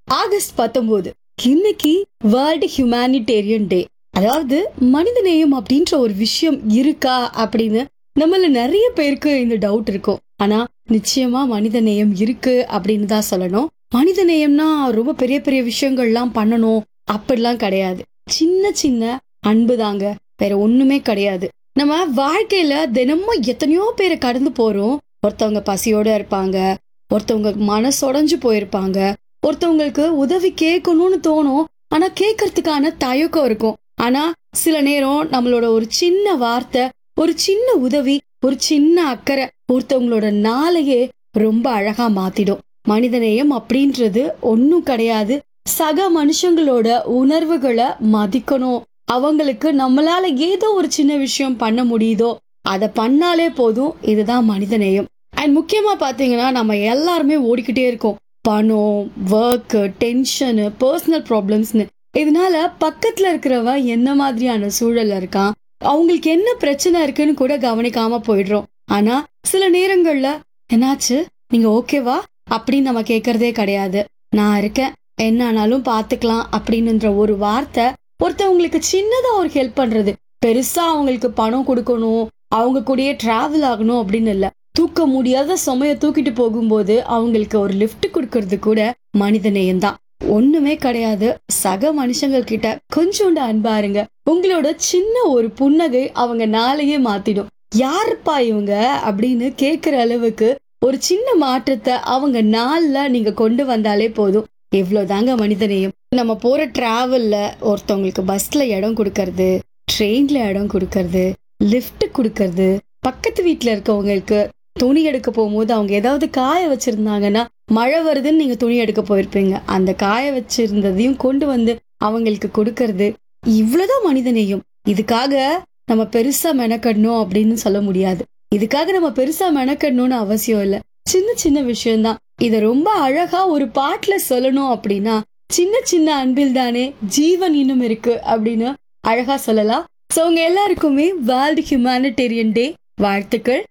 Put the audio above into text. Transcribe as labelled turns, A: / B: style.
A: August பத்தொன்பது இன்னைக்கு world humanitarian டே அதாவது மனிதநேயம் அப்படின்ற ஒரு விஷயம் இருக்கா அப்படின்னு நம்மள நிறைய பேருக்கு இந்த டவுட் இருக்கும் ஆனா நிச்சயமா மனிதநேயம் இருக்கு அப்படின்னு தான் சொல்லணும் மனிதநேயம்னா ரொம்ப பெரிய பெரிய விஷயங்கள்லாம் பண்ணணும் அப்படிலாம் கிடையாது சின்ன சின்ன அன்பு தாங்க வேற ஒண்ணுமே கிடையாது நம்ம வாழ்க்கையில தினமும் எத்தனையோ பேரை கடந்து போறோம் ஒருத்தவங்க பசியோட இருப்பாங்க ஒருத்தவங்க மனசொடைஞ்சு போயிருப்பாங்க ஒருத்தவங்களுக்கு உதவி கேட்கணும்னு தோணும் ஆனா கேட்கறதுக்கான தயக்கம் இருக்கும் ஆனா சில நேரம் நம்மளோட ஒரு சின்ன வார்த்தை ஒரு சின்ன உதவி ஒரு சின்ன அக்கறை ஒருத்தவங்களோட நாளையே ரொம்ப அழகா மாத்திடும் மனிதநேயம் அப்படின்றது ஒன்னும் கிடையாது சக மனுஷங்களோட உணர்வுகளை மதிக்கணும் அவங்களுக்கு நம்மளால ஏதோ ஒரு சின்ன விஷயம் பண்ண முடியுதோ அதை பண்ணாலே போதும் இதுதான் மனிதநேயம் அண்ட் முக்கியமா பாத்தீங்கன்னா நம்ம எல்லாருமே ஓடிக்கிட்டே இருக்கோம் பணம் ஒர்க் டென்ஷனு பர்சனல் ப்ராப்ளம்ஸ்னு இதனால பக்கத்துல இருக்கிறவன் என்ன மாதிரியான சூழல்ல இருக்கான் அவங்களுக்கு என்ன பிரச்சனை இருக்குன்னு கூட கவனிக்காம போயிடுறோம் ஆனா சில நேரங்கள்ல என்னாச்சு நீங்க ஓகேவா அப்படின்னு நம்ம கேக்குறதே கிடையாது நான் இருக்கேன் என்ன ஆனாலும் பாத்துக்கலாம் அப்படின்ற ஒரு வார்த்தை ஒருத்தவங்களுக்கு சின்னதா ஒரு ஹெல்ப் பண்றது பெருசா அவங்களுக்கு பணம் கொடுக்கணும் அவங்க கூடயே டிராவல் ஆகணும் அப்படின்னு இல்ல தூக்க முடியாத சுமைய தூக்கிட்டு போகும்போது அவங்களுக்கு ஒரு லிஃப்ட் கொடுக்கறது கூட மனிதநேயம் தான் ஒண்ணுமே கிடையாது சக மனுஷங்க கிட்ட கொஞ்சோண்டு அன்பா இருங்க உங்களோட சின்ன ஒரு புன்னகை அவங்க நாளையே மாத்திடும் யாருப்பா இவங்க அப்படின்னு கேக்குற அளவுக்கு ஒரு சின்ன மாற்றத்தை அவங்க நாள்ல நீங்க கொண்டு வந்தாலே போதும் எவ்வளவுதாங்க மனிதநேயம் நம்ம போற டிராவல்ல ஒருத்தவங்களுக்கு பஸ்ல இடம் கொடுக்கறது ட்ரெயின்ல இடம் கொடுக்கறது லிஃப்ட் கொடுக்கறது பக்கத்து வீட்ல இருக்கவங்களுக்கு துணி எடுக்க போகும்போது அவங்க ஏதாவது காய வச்சிருந்தாங்கன்னா மழை வருதுன்னு நீங்க துணி எடுக்க போயிருப்பீங்க அந்த காய வச்சிருந்ததையும் கொண்டு வந்து அவங்களுக்கு கொடுக்கறது இவ்வளவுதான் மனிதநேயம் இதுக்காக நம்ம பெருசா மெனக்கடணும் அப்படின்னு சொல்ல முடியாது இதுக்காக நம்ம பெருசா மெனக்கடணும்னு அவசியம் இல்ல சின்ன சின்ன விஷயம்தான் இத ரொம்ப அழகா ஒரு பாட்டுல சொல்லணும் அப்படின்னா சின்ன சின்ன அன்பில் தானே ஜீவன் இன்னும் இருக்கு அப்படின்னு அழகா சொல்லலாம் சோ உங்க எல்லாருக்குமே வேர்ல்டு ஹியூமானிடேரியன் டே வாழ்த்துக்கள்